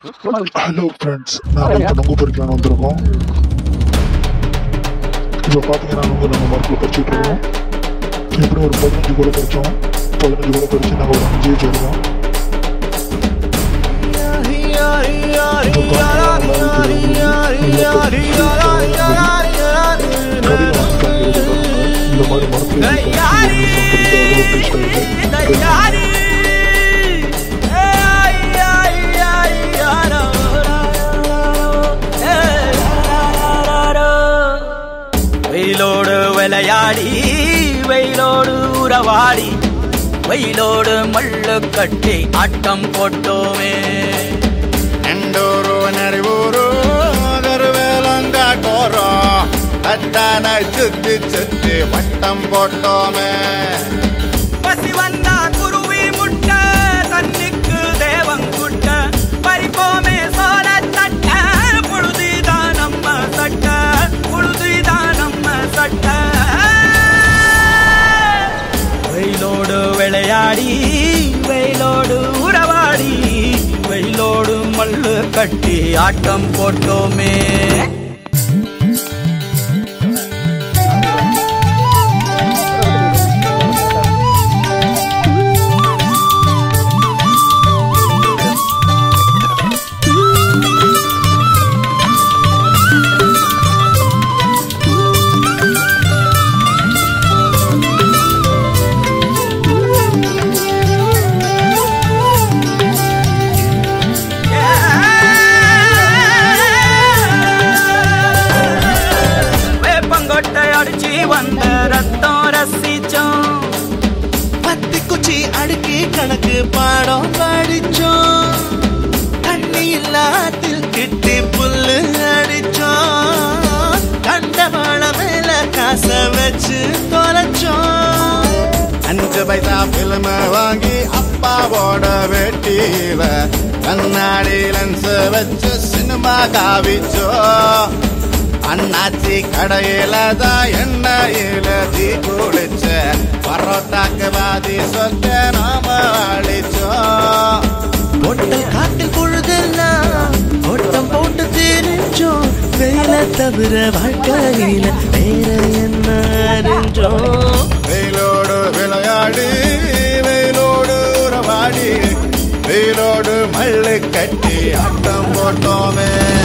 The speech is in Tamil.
ஹலோ ஃப்ரெண்ட்ஸ் நாங்கள் இப்போ நொங்கு பறிக்கலாம்னு வந்திருக்கோம் இப்போ பார்த்தீங்கன்னா நொங்கு நம்ம மரத்தில் பறிச்சுட்டு இருக்கோம் எப்படி ஒரு பதினஞ்சு கூட பறிச்சோம் பதினஞ்சு கூட பறிச்சு நாங்கள் ஒரு அஞ்சு வச்சிருக்கோம் கடையில் வாங்கி காய்கறி இந்த மாதிரி மரத்தில் வெயிலோடு விளையாடி வெயிலோடு உறவாடி வெயிலோடு மல்லு கட்டி ஆட்டம் போட்டோமே ಎಂಡೂರು ನರಿವೂರು கருவேலங்காட்டோரோ அத்தான சுத்தி சுத்தி வட்டம் போட்டோமே பசி வந்தா குருவி முட்ட தண்ணிக்கு தேவம் குட்ட பறிப்போமே சோழ தட்ட புழுதிதான் நம்ம சட்ட புழுதிதான் நம்ம சட்ட வெயிலோடு விளையாடி வெயிலோடு உறவாடி வெயிலோடு மல்லு கட்டி ஆட்டம் போட்டோமே வேப்பங்கொட்டை அடிச்சு வந்த ரத்தம் ரசிச்சோம் பத்தி குச்சி அடுக்கி கணக்கு பாடம் படிச்சோம் தண்ணி இல்லாத்தில் கிட்டி புல்லு அடிச்சோம் கண்டவாள மேல காச வச்சு தொலைச்சோம் அஞ்சு பைசா பிலிம வாங்கி அப்பாவோட வெட்டியில கண்ணாடி லென்ஸ் வச்சு சினிமா காவிச்சோ அண்ணாச்சி கடையில தான் எண்ணெயில தீ குளிச்ச பரோட்டாக்கு பாதி சொத்த நாம அழிச்சோம் ஒட்டல் காட்டில் பொழுதெல்லாம் ஓட்டம் போட்டு தெரிஞ்சோம் வேலை தவிர வாழ்க்கையில வேற என்ன அறிஞ்சோம் வெயிலோடு விளையாடி வெயிலோடு உறவாடி வெயிலோடு மல்லு கட்டி ஆட்டம் போட்டோமே